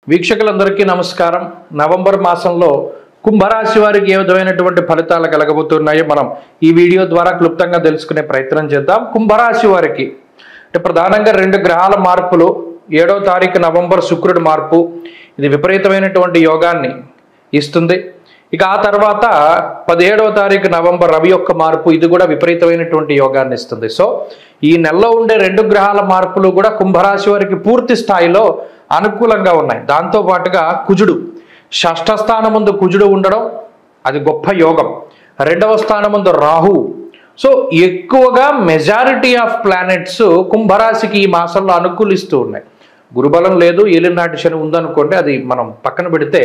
వీక్షకులందరికీ నమస్కారం నవంబర్ మాసంలో కుంభరాశి వారికి ఏ విధమైనటువంటి ఫలితాలు కలగబోతున్నాయో మనం ఈ వీడియో ద్వారా క్లుప్తంగా తెలుసుకునే ప్రయత్నం చేద్దాం కుంభరాశి వారికి అంటే ప్రధానంగా రెండు గ్రహాల మార్పులు ఏడవ తారీఖు నవంబర్ శుక్రుడి మార్పు ఇది విపరీతమైనటువంటి యోగాన్ని ఇస్తుంది ఇక ఆ తర్వాత పదిహేడవ తారీఖు నవంబర్ రవి యొక్క మార్పు ఇది కూడా విపరీతమైనటువంటి యోగాన్ని ఇస్తుంది సో ఈ నెలలో ఉండే రెండు గ్రహాల మార్పులు కూడా కుంభరాశి వారికి పూర్తి స్థాయిలో అనుకూలంగా ఉన్నాయి దాంతో పాటుగా కుజుడు షష్ఠ స్థానం ముందు కుజుడు ఉండడం అది గొప్ప యోగం రెండవ స్థానం ముందు రాహు సో ఎక్కువగా మెజారిటీ ఆఫ్ ప్లానెట్స్ కుంభరాశికి ఈ మాసంలో అనుకూలిస్తూ ఉన్నాయి గురుబలం లేదు ఏలినాటి శని ఉందనుకోండి అది మనం పక్కన పెడితే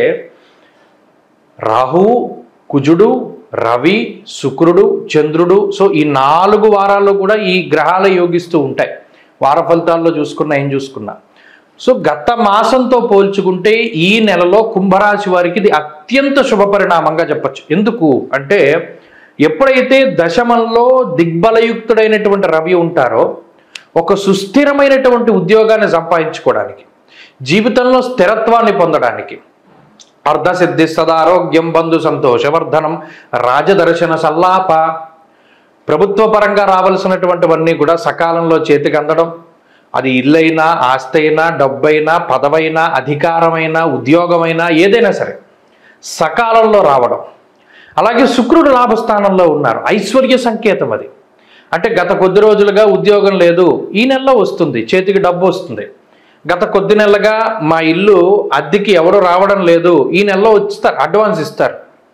రాహువు కుజుడు రవి శుక్రుడు చంద్రుడు సో ఈ నాలుగు వారాల్లో కూడా ఈ గ్రహాలు యోగిస్తూ ఉంటాయి వార ఫలితాల్లో చూసుకున్నా ఏం చూసుకున్నా సో గత మాసంతో పోల్చుకుంటే ఈ నెలలో కుంభరాశి వారికి ఇది అత్యంత శుభ పరిణామంగా చెప్పచ్చు ఎందుకు అంటే ఎప్పుడైతే దశమంలో దిగ్బలయుక్తుడైనటువంటి రవి ఉంటారో ఒక సుస్థిరమైనటువంటి ఉద్యోగాన్ని సంపాదించుకోవడానికి జీవితంలో స్థిరత్వాన్ని పొందడానికి అర్ధసిద్ధి సదారోగ్యం బంధు సంతోషవర్ధనం రాజదర్శన సల్లాప ప్రభుత్వ పరంగా రావాల్సినటువంటివన్నీ కూడా సకాలంలో చేతికి అందడం అది ఇల్లైనా ఆస్తి అయినా డబ్బైనా పదవైనా అధికారమైనా ఉద్యోగమైనా ఏదైనా సరే సకాలంలో రావడం అలాగే శుక్రుడు లాభస్థానంలో ఉన్నారు ఐశ్వర్య సంకేతం అది అంటే గత కొద్ది రోజులుగా ఉద్యోగం లేదు ఈ నెలలో వస్తుంది చేతికి డబ్బు వస్తుంది గత కొద్ది నెలలుగా మా ఇల్లు అద్దెకి ఎవరు రావడం లేదు ఈ నెలలో వచ్చిస్తారు అడ్వాన్స్ ఇస్తారు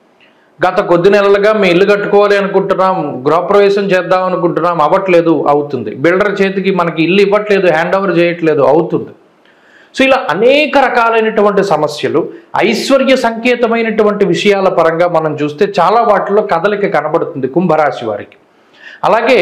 గత కొద్ది నెలలుగా మీ ఇల్లు కట్టుకోవాలి అనుకుంటున్నాం గృహప్రవేశం చేద్దాం అనుకుంటున్నాం అవ్వట్లేదు అవుతుంది బిల్డర్ చేతికి మనకి ఇల్లు ఇవ్వట్లేదు హ్యాండ్ ఓవర్ చేయట్లేదు అవుతుంది సో ఇలా అనేక రకాలైనటువంటి సమస్యలు ఐశ్వర్య సంకేతమైనటువంటి విషయాల పరంగా మనం చూస్తే చాలా వాటిలో కదలిక కనబడుతుంది కుంభరాశి వారికి అలాగే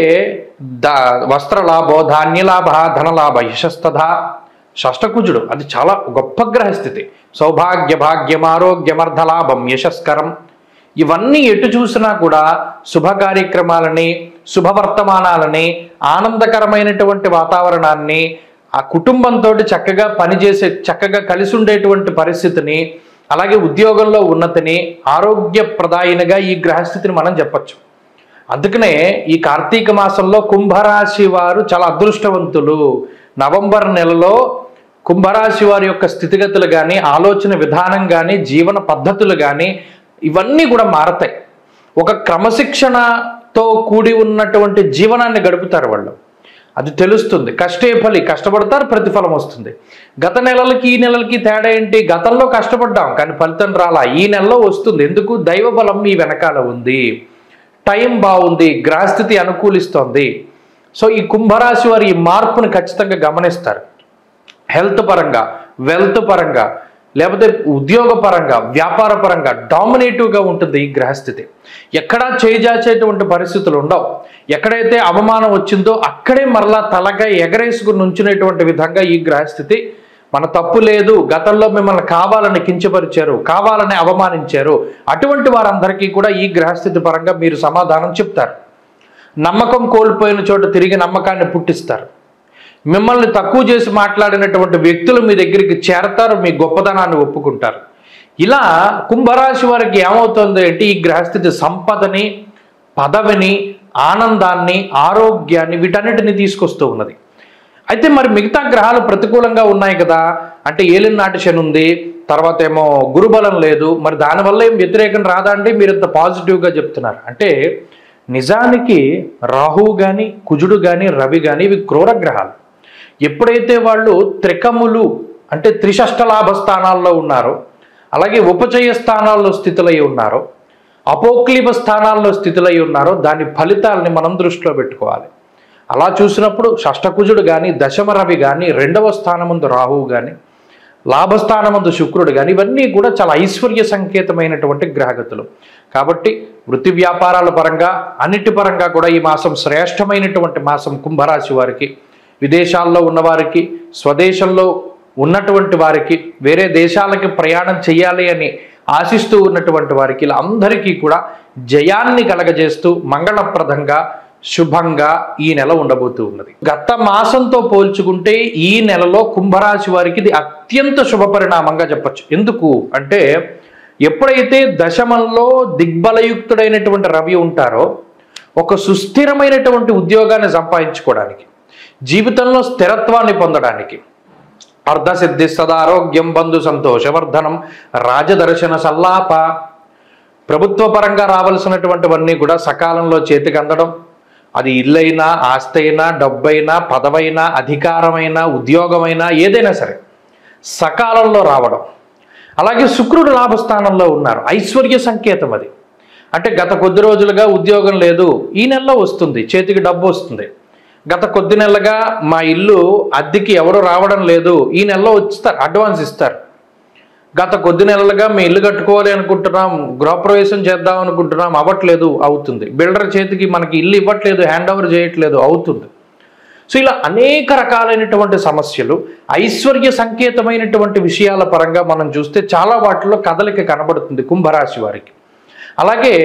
ద వస్త్రలాభో ధాన్యలాభ ధనలాభ యశస్తథ షష్టకుజుడు అది చాలా గొప్ప గ్రహస్థితి సౌభాగ్య భాగ్యం ఆరోగ్యమర్ధలాభం యశస్కరం ఇవన్నీ ఎటు చూసినా కూడా శుభ కార్యక్రమాలని శుభవర్తమానాలని ఆనందకరమైనటువంటి వాతావరణాన్ని ఆ కుటుంబంతో చక్కగా పనిచేసే చక్కగా కలిసి ఉండేటువంటి పరిస్థితిని అలాగే ఉద్యోగంలో ఉన్నతిని ఆరోగ్యప్రదాయినిగా ఈ గ్రహస్థితిని మనం చెప్పచ్చు అందుకనే ఈ కార్తీక మాసంలో కుంభరాశి వారు చాలా అదృష్టవంతులు నవంబర్ నెలలో కుంభరాశి వారి యొక్క స్థితిగతులు కానీ ఆలోచన విధానం కానీ జీవన పద్ధతులు కానీ ఇవన్నీ కూడా మారతాయి ఒక క్రమశిక్షణతో కూడి ఉన్నటువంటి జీవనాన్ని గడుపుతారు వాళ్ళు అది తెలుస్తుంది కష్టే ఫలి కష్టపడతారు ప్రతిఫలం వస్తుంది గత నెలలకి ఈ నెలలకి తేడా ఏంటి గతంలో కష్టపడ్డాం కానీ ఫలితం రాలా ఈ నెలలో వస్తుంది ఎందుకు దైవ బలం మీ వెనకాల ఉంది టైం బాగుంది గ్రహస్థితి అనుకూలిస్తోంది సో ఈ కుంభరాశి వారి ఈ మార్పుని ఖచ్చితంగా గమనిస్తారు హెల్త్ పరంగా వెల్త్ పరంగా లేకపోతే ఉద్యోగ పరంగా వ్యాపార పరంగా డామినేటివ్గా ఉంటుంది ఈ గ్రహస్థితి ఎక్కడా చేజాచేటువంటి పరిస్థితులు ఉండవు ఎక్కడైతే అవమానం వచ్చిందో అక్కడే మరలా తలగా ఎగరేసుకుని నుంచునేటువంటి విధంగా ఈ గ్రహస్థితి మన తప్పు లేదు గతంలో మిమ్మల్ని కావాలని కించపరిచారు కావాలని అవమానించారు అటువంటి వారందరికీ కూడా ఈ గ్రహస్థితి పరంగా మీరు సమాధానం చెప్తారు నమ్మకం కోల్పోయిన చోట తిరిగి నమ్మకాన్ని పుట్టిస్తారు మిమ్మల్ని తక్కువ చేసి మాట్లాడినటువంటి వ్యక్తులు మీ దగ్గరికి చేరతారు మీ గొప్పతనాన్ని ఒప్పుకుంటారు ఇలా కుంభరాశి వారికి ఏమవుతుంది అంటే ఈ గ్రహస్థితి సంపదని పదవిని ఆనందాన్ని ఆరోగ్యాన్ని వీటన్నిటిని తీసుకొస్తూ ఉన్నది అయితే మరి మిగతా గ్రహాలు ప్రతికూలంగా ఉన్నాయి కదా అంటే ఏలినాటి శని ఉంది తర్వాత ఏమో గురుబలం లేదు మరి దానివల్ల ఏం వ్యతిరేకం రాదా అంటే మీరు ఇంత పాజిటివ్గా చెప్తున్నారు అంటే నిజానికి రాహువు కానీ కుజుడు కానీ రవి కానీ ఇవి క్రూర గ్రహాలు ఎప్పుడైతే వాళ్ళు త్రికములు అంటే త్రిషష్ట లాభ స్థానాల్లో ఉన్నారో అలాగే ఉపచయ స్థానాల్లో స్థితులై ఉన్నారో అపోక్లిప స్థానాల్లో స్థితులై ఉన్నారో దాని ఫలితాలని మనం దృష్టిలో పెట్టుకోవాలి అలా చూసినప్పుడు షష్టకుజుడు కానీ దశమ రవి కానీ రెండవ స్థానమందు రాహువు కానీ లాభస్థానమందు శుక్రుడు కానీ ఇవన్నీ కూడా చాలా ఐశ్వర్య సంకేతమైనటువంటి గ్రహగతులు కాబట్టి వృత్తి వ్యాపారాల పరంగా అన్నిటి పరంగా కూడా ఈ మాసం శ్రేష్టమైనటువంటి మాసం కుంభరాశి వారికి విదేశాల్లో ఉన్నవారికి స్వదేశంలో ఉన్నటువంటి వారికి వేరే దేశాలకి ప్రయాణం చేయాలి అని ఆశిస్తూ ఉన్నటువంటి వారికి ఇలా అందరికీ కూడా జయాన్ని కలగజేస్తూ మంగళప్రదంగా శుభంగా ఈ నెల ఉండబోతూ ఉన్నది గత మాసంతో పోల్చుకుంటే ఈ నెలలో కుంభరాశి వారికి ఇది అత్యంత శుభ పరిణామంగా చెప్పచ్చు ఎందుకు అంటే ఎప్పుడైతే దశమంలో దిగ్బలయుక్తుడైనటువంటి రవి ఉంటారో ఒక సుస్థిరమైనటువంటి ఉద్యోగాన్ని సంపాదించుకోవడానికి జీవితంలో స్థిరత్వాన్ని పొందడానికి అర్ధసిద్ధి సదారోగ్యం బంధు సంతోషవర్ధనం రాజదర్శన సల్లాప ప్రభుత్వ పరంగా రావాల్సినటువంటివన్నీ కూడా సకాలంలో చేతికి అందడం అది ఇల్లైనా ఆస్తి అయినా డబ్బైనా పదవైనా అధికారమైనా ఉద్యోగమైనా ఏదైనా సరే సకాలంలో రావడం అలాగే శుక్రుడు లాభస్థానంలో ఉన్నారు ఐశ్వర్య సంకేతం అది అంటే గత కొద్ది రోజులుగా ఉద్యోగం లేదు ఈ నెలలో వస్తుంది చేతికి డబ్బు వస్తుంది గత కొద్ది నెలలుగా మా ఇల్లు అద్దెకి ఎవరు రావడం లేదు ఈ నెలలో ఇస్తారు అడ్వాన్స్ ఇస్తారు గత కొద్ది నెలలుగా మేము ఇల్లు కట్టుకోవాలి అనుకుంటున్నాం గృహప్రవేశం చేద్దాం అనుకుంటున్నాం అవ్వట్లేదు అవుతుంది బిల్డర్ చేతికి మనకి ఇల్లు ఇవ్వట్లేదు హ్యాండ్ ఓవర్ చేయట్లేదు అవుతుంది సో ఇలా అనేక రకాలైనటువంటి సమస్యలు ఐశ్వర్య సంకేతమైనటువంటి విషయాల పరంగా మనం చూస్తే చాలా వాటిలో కదలిక కనబడుతుంది కుంభరాశి వారికి అలాగే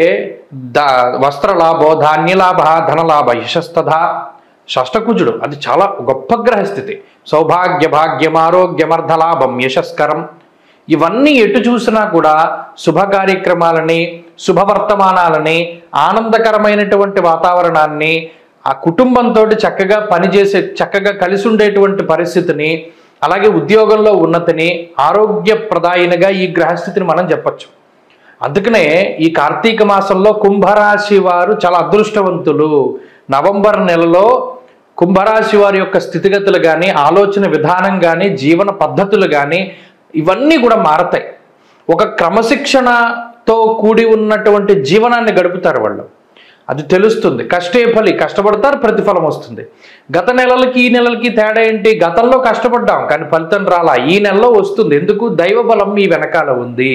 ద వస్త్రలాభో ధాన్యలాభ ధనలాభ యశస్తథ షష్టకుజుడు అది చాలా గొప్ప గ్రహస్థితి సౌభాగ్య భాగ్యం ఆరోగ్యమర్ధలాభం యశస్కరం ఇవన్నీ ఎటు చూసినా కూడా శుభ కార్యక్రమాలని శుభవర్తమానాలని ఆనందకరమైనటువంటి వాతావరణాన్ని ఆ కుటుంబంతో చక్కగా పనిచేసే చక్కగా కలిసి ఉండేటువంటి పరిస్థితిని అలాగే ఉద్యోగంలో ఉన్నతిని ఆరోగ్యప్రదాయినిగా ఈ గ్రహస్థితిని మనం చెప్పచ్చు అందుకనే ఈ కార్తీక మాసంలో కుంభరాశి వారు చాలా అదృష్టవంతులు నవంబర్ నెలలో కుంభరాశి వారి యొక్క స్థితిగతులు కానీ ఆలోచన విధానం కానీ జీవన పద్ధతులు కానీ ఇవన్నీ కూడా మారతాయి ఒక క్రమశిక్షణతో కూడి ఉన్నటువంటి జీవనాన్ని గడుపుతారు వాళ్ళు అది తెలుస్తుంది కష్టే ఫలి కష్టపడతారు ప్రతిఫలం వస్తుంది గత నెలలకి ఈ నెలలకి తేడా ఏంటి గతంలో కష్టపడ్డాం కానీ ఫలితం రాలా ఈ నెలలో వస్తుంది ఎందుకు దైవ బలం మీ వెనకాల ఉంది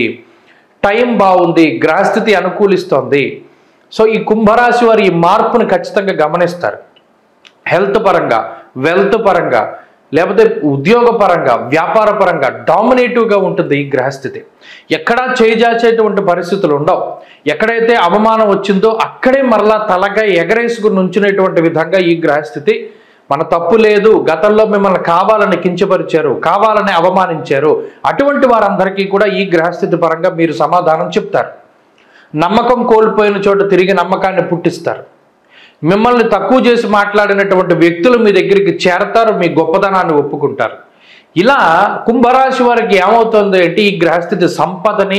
టైం బాగుంది గ్రహస్థితి అనుకూలిస్తోంది సో ఈ కుంభరాశి వారు ఈ మార్పును ఖచ్చితంగా గమనిస్తారు హెల్త్ పరంగా వెల్త్ పరంగా లేకపోతే ఉద్యోగ పరంగా వ్యాపార పరంగా డామినేటివ్గా ఉంటుంది ఈ గ్రహస్థితి ఎక్కడా చేజాచేటువంటి పరిస్థితులు ఉండవు ఎక్కడైతే అవమానం వచ్చిందో అక్కడే మరలా తలగా ఎగరేసుకుని ఉంచునేటువంటి విధంగా ఈ గ్రహస్థితి మన తప్పు లేదు గతంలో మిమ్మల్ని కావాలని కించపరిచారు కావాలని అవమానించారు అటువంటి వారందరికీ కూడా ఈ గ్రహస్థితి పరంగా మీరు సమాధానం చెప్తారు నమ్మకం కోల్పోయిన చోట తిరిగి నమ్మకాన్ని పుట్టిస్తారు మిమ్మల్ని తక్కువ చేసి మాట్లాడినటువంటి వ్యక్తులు మీ దగ్గరికి చేరతారు మీ గొప్పతనాన్ని ఒప్పుకుంటారు ఇలా కుంభరాశి వారికి ఏమవుతుంది అంటే ఈ గ్రహస్థితి సంపదని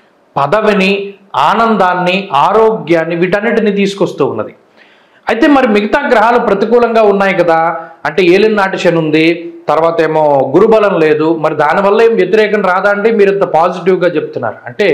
పదవిని ఆనందాన్ని ఆరోగ్యాన్ని వీటన్నిటిని తీసుకొస్తూ ఉన్నది అయితే మరి మిగతా గ్రహాలు ప్రతికూలంగా ఉన్నాయి కదా అంటే ఏలినాటి శని ఉంది తర్వాత ఏమో గురుబలం లేదు మరి దానివల్ల ఏం వ్యతిరేకం రాదా అంటే మీరు ఇంత పాజిటివ్గా చెప్తున్నారు అంటే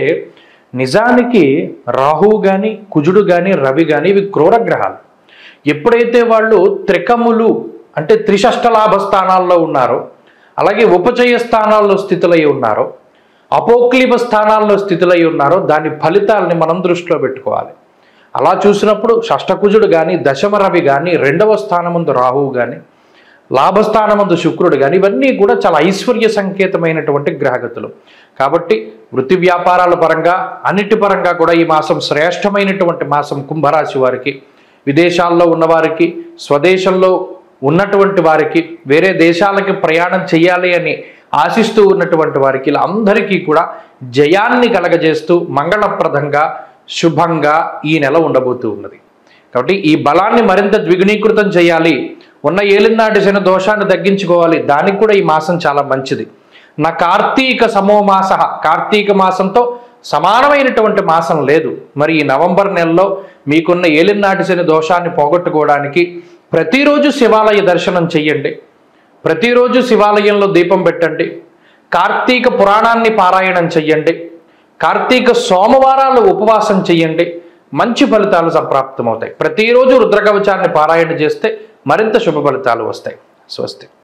నిజానికి రాహువు కానీ కుజుడు కానీ రవి కానీ ఇవి క్రూర గ్రహాలు ఎప్పుడైతే వాళ్ళు త్రికములు అంటే త్రిషష్ట లాభ స్థానాల్లో ఉన్నారో అలాగే ఉపచయ స్థానాల్లో స్థితులై ఉన్నారో అపోక్లీప స్థానాల్లో స్థితులై ఉన్నారో దాని ఫలితాలని మనం దృష్టిలో పెట్టుకోవాలి అలా చూసినప్పుడు షష్టకుజుడు కానీ దశమ రవి కానీ రెండవ స్థానమందు రాహువు కానీ లాభస్థానమందు శుక్రుడు కానీ ఇవన్నీ కూడా చాలా ఐశ్వర్య సంకేతమైనటువంటి గ్రహగతులు కాబట్టి వృత్తి వ్యాపారాల పరంగా అన్నిటి పరంగా కూడా ఈ మాసం శ్రేష్టమైనటువంటి మాసం కుంభరాశి వారికి విదేశాల్లో ఉన్నవారికి స్వదేశంలో ఉన్నటువంటి వారికి వేరే దేశాలకి ప్రయాణం చేయాలి అని ఆశిస్తూ ఉన్నటువంటి వారికి ఇలా అందరికీ కూడా జయాన్ని కలగజేస్తూ మంగళప్రదంగా శుభంగా ఈ నెల ఉండబోతూ ఉన్నది కాబట్టి ఈ బలాన్ని మరింత ద్విగుణీకృతం చేయాలి ఉన్న ఏలినాటి శని దోషాన్ని తగ్గించుకోవాలి దానికి కూడా ఈ మాసం చాలా మంచిది నా కార్తీక సమో మాస కార్తీక మాసంతో సమానమైనటువంటి మాసం లేదు మరి ఈ నవంబర్ నెలలో మీకున్న ఏలినాటి శని దోషాన్ని పోగొట్టుకోవడానికి ప్రతిరోజు శివాలయ దర్శనం చెయ్యండి ప్రతిరోజు శివాలయంలో దీపం పెట్టండి కార్తీక పురాణాన్ని పారాయణం చెయ్యండి కార్తీక సోమవారాలు ఉపవాసం చెయ్యండి మంచి ఫలితాలు సంప్రాప్తమవుతాయి ప్రతిరోజు రుద్రకవచాన్ని పారాయణ చేస్తే మరింత శుభ ఫలితాలు వస్తాయి స్వస్తి